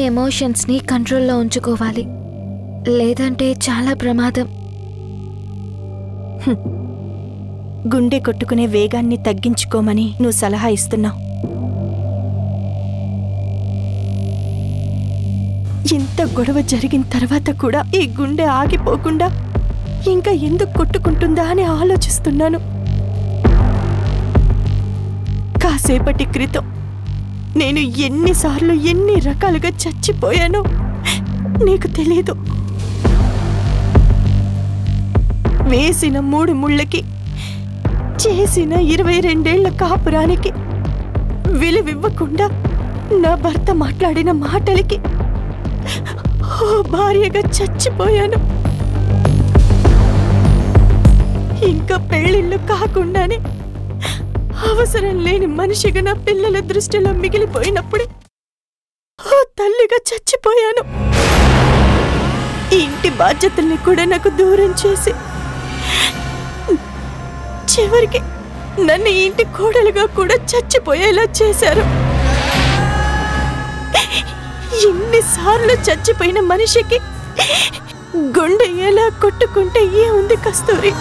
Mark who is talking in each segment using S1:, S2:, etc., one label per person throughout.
S1: ఎమోషన్స్ని కంట్రోల్లో ఉంచుకోవాలి లేదంటే చాలా ప్రమాదం
S2: గుండె కొట్టుకునే వేగాన్ని తగ్గించుకోమని నువ్వు సలహా ఇస్తున్నావు ఇంత గొడవ జరిగిన తర్వాత కూడా ఈ గుండె ఆగిపోకుండా ఇంకా ఎందుకు కొట్టుకుంటుందా అని ఆలోచిస్తున్నాను కాసేపటి క్రితం నేను ఎన్నిసార్లు ఎన్ని రకాలుగా చచ్చిపోయానో నీకు తెలీదు వేసిన మూడు ముళ్ళకి చేసిన ఇరవై రెండేళ్ల కాపురానికి విలువివ్వకుండా నా భర్త మాట్లాడిన మాటలకి ఓ భార్యగా చచ్చిపోయాను ఇంకా పెళ్ళిళ్ళు కాకుండానే అవసరం లేని మనిషిగా నా పిల్లల దృష్టిలో మిగిలిపోయినప్పుడే ఓ తల్లిగా చచ్చిపోయాను ఈ ఇంటి బాధ్యతల్ని కూడా నాకు దూరం చేసి చివరికి నన్ను ఈ ఇంటి కోడలుగా కూడా చచ్చిపోయేలా చేశారు ఎన్నిసార్లు చచ్చిపోయిన మనిషికి గుండె ఎలా కొట్టుకుంటే ఏముంది కస్తూరి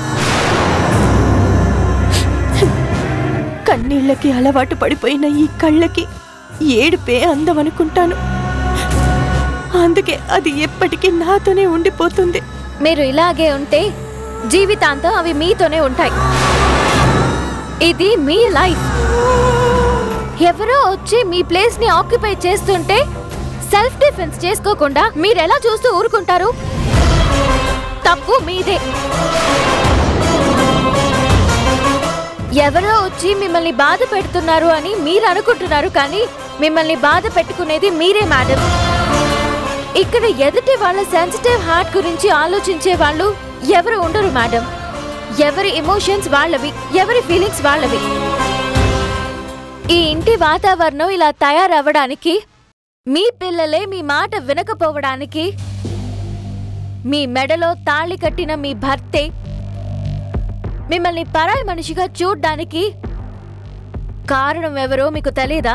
S2: కన్నీళ్ళకి అలవాటు పడిపోయిన ఈ కళ్ళకి ఏడుపే అందమనుకుంటాను అందుకే అది ఎప్పటికీ నాతోనే ఉండిపోతుంది
S1: మీరు ఇలాగే ఉంటే జీవితాంతం అవి మీతోనే ఉంటాయి ఇది మీ లైఫ్ ఎవరో వచ్చి మీ ప్లేస్ ని ఆక్యుపై చేస్తుంటే సెల్ఫ్ డిఫెన్స్ చేసుకోకుండా మీరెలా చూస్తూ ఊరుకుంటారు తప్పు మీదే ఎవరో వచ్చి మిమ్మల్ని బాధ పెడుతున్నారు అని మీరు అనుకుంటున్నారు కానీ మిమ్మల్ని బాధ పెట్టుకునేది మీరే మేడం ఇక్కడ ఎదుటి వాళ్ళ సెన్సిటివ్ హార్ట్ గురించి ఆలోచించే వాళ్ళు ఎవరు ఉండరు మేడం ఎవరి ఎమోషన్స్ వాళ్ళవి ఎవరి ఫీలింగ్స్ వాళ్ళవి ఈ ఇంటి వాతావరణం ఇలా తయారవ్వడానికి మీ పిల్లలే మీ మాట వినకపోవడానికి మీ మెడలో తాళి కట్టిన మీ భర్తే మిమ్మల్ని పరాయి మనిషిగా చూడ్డానికి కారణం ఎవరో మీకు తెలీదా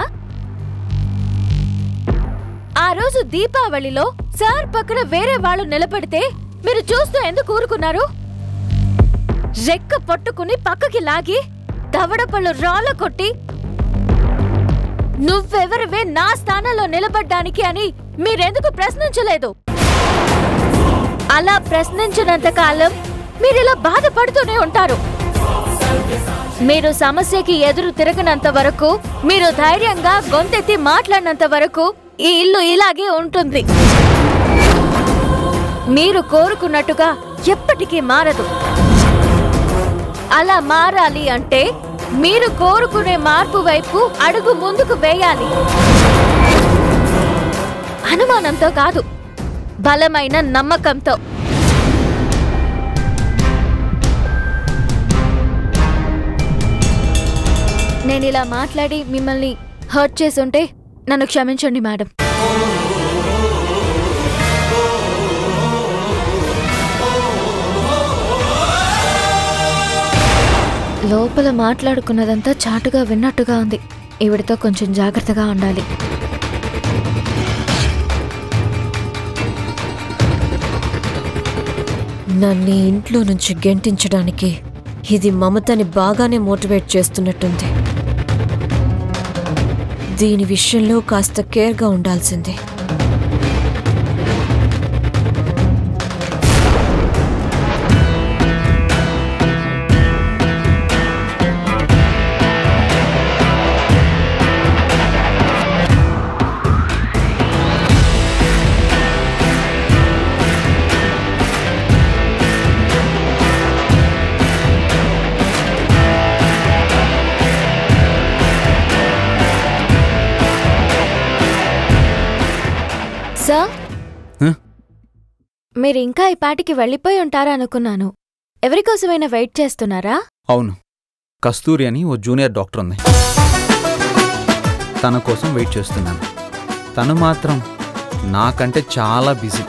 S1: ఆ రోజు దీపావళిలో సార్ పక్కన వేరే వాళ్ళు నిలబడితే మీరు చూస్తూ ఎందుకు ఊరుకున్నారు రెక్క పట్టుకుని పక్కకి లాగి దవడపళ్ళు రాళ్ళ కొట్టి నువ్వెవరివే నా స్థానంలో నిలబడ్డానికి అని మీరెందుకు ప్రశ్నించలేదు అలా ప్రశ్నించినంత కాలం మీరిలా బాధపడుతూనే ఉంటారు మీరు సమస్యకి ఎదురు తిరగనంత వరకు మీరు ధైర్యంగా గొంతెత్తి మాట్లాడినంత వరకు ఈ ఇల్లు ఇలాగే ఉంటుంది మీరు కోరుకున్నట్టుగా ఎప్పటికీ మారదు అలా మారాలి అంటే మీరు కోరుకునే మార్పు వైపు అడుగు ముందుకు వేయాలి అనుమానంతో కాదు బలమైన నమ్మకంతో నేను ఇలా మాట్లాడి మిమ్మల్ని హర్ట్ చేసుంటే నన్ను క్షమించండి మేడం లోపల మాట్లాడుకున్నదంతా చాటుగా విన్నట్టుగా ఉంది ఈవిడితో కొంచెం జాగ్రత్తగా ఉండాలి
S3: నన్ను ఈ ఇంట్లో నుంచి గెంటించడానికి ఇది మమతని బాగానే మోటివేట్ చేస్తున్నట్టుంది దీని విషయంలో కాస్త కేర్గా ఉండాల్సిందే
S1: సార్
S4: హ?
S1: మీరు ఇంకా ఈ పాటికి వెళ్ళిపోయి ఉంటారా అనుకున్నాను ఎవరి కోసమైనా వెయిట్ చేస్తున్నారా
S4: అవును కస్తూరి అని ఓ జూనియర్ డాక్టర్ ఉంది తన కోసం వెయిట్ చేస్తున్నాను తను మాత్రం నాకంటే చాలా బిజీ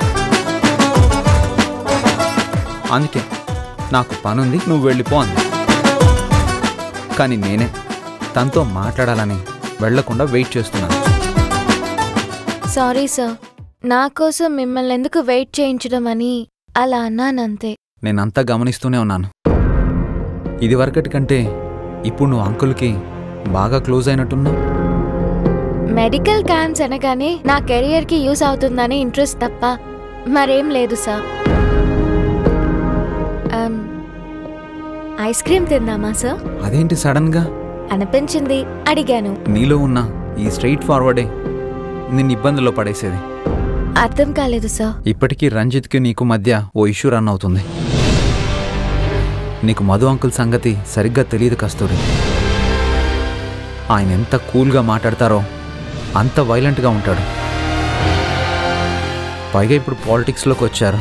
S4: అందుకే నాకు పనుంది నువ్వు వెళ్ళిపో అంది కానీ నేనే తనతో మాట్లాడాలని వెళ్లకుండా వెయిట్ చేస్తున్నాను
S1: సారీ సార్ నా కోసం మిమ్మల్ని ఎందుకు వెయిట్ చేయించడం అని అలా అన్నానంతే
S4: నేనంతా గమనిస్తూనే ఉన్నాను ఇది వరకటి కంటే ఇప్పుడు నువ్వు అంకుల్కి బాగా క్లోజ్ అయినట్టున్నావు
S1: మెడికల్ క్యాంప్స్ అనగానే నా కెరియర్కి యూస్ అవుతుందని ఇంట్రెస్ట్ తప్ప మరేం లేదు సార్ అమ్, ఐస్ క్రీమ్ తిందామా సార్
S4: అదేంటి సడన్గా
S1: అనిపించింది అడిగాను
S4: నీలో ఉన్న ఈ స్ట్రైట్ ఫార్వర్డే నిన్ను ఇబ్బందుల్లో పడేసేది
S1: అర్థం కాలేదు సార్
S4: ఇప్పటికీ రంజిత్కి నీకు మధ్య ఓ ఇష్యూ రన్ అవుతుంది నీకు మధు అంకుల్ సంగతి సరిగ్గా తెలియదు కస్తూరి ఆయన ఎంత కూల్గా మాట్లాడతారో అంత వైలెంట్గా ఉంటాడు పైగా ఇప్పుడు పాలిటిక్స్లోకి వచ్చారు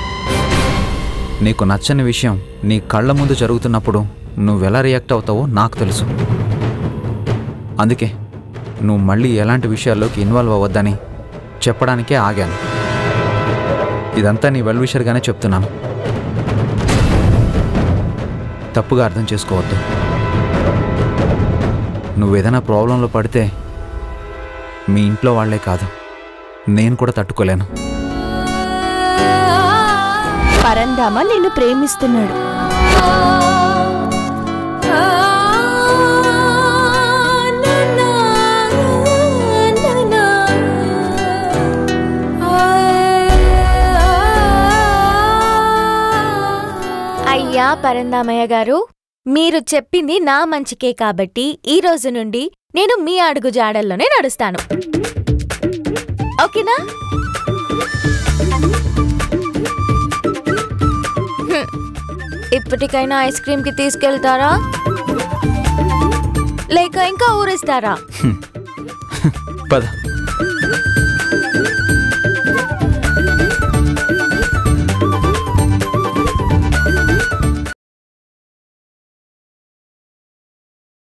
S4: నీకు నచ్చని విషయం నీ కళ్ళ ముందు జరుగుతున్నప్పుడు నువ్వెలా రియాక్ట్ అవుతావో నాకు తెలుసు అందుకే నువ్వు మళ్ళీ ఎలాంటి విషయాల్లోకి ఇన్వాల్వ్ అవ్వద్దని చెప్పడానికే ఆగాను ఇదంతా నీ వెల్విషర్గానే చెప్తున్నాను తప్పుగా అర్థం చేసుకోవద్దు నువ్వేదైనా ప్రాబ్లంలో పడితే మీ ఇంట్లో వాళ్లే కాదు నేను కూడా తట్టుకోలేను
S2: పరంధామ నిన్ను ప్రేమిస్తున్నాడు
S1: అయ్యా పరందామయ్య గారు మీరు చెప్పింది నా మంచికే కాబట్టి ఈ రోజు నుండి నేను మీ అడుగు జాడల్లోనే నడుస్తాను ఓకేనా హ్మ్. ఇప్పటికైనా ఐస్ క్రీమ్కి తీసుకెళ్తారా లేక ఇంకా ఊరిస్తారా
S4: పద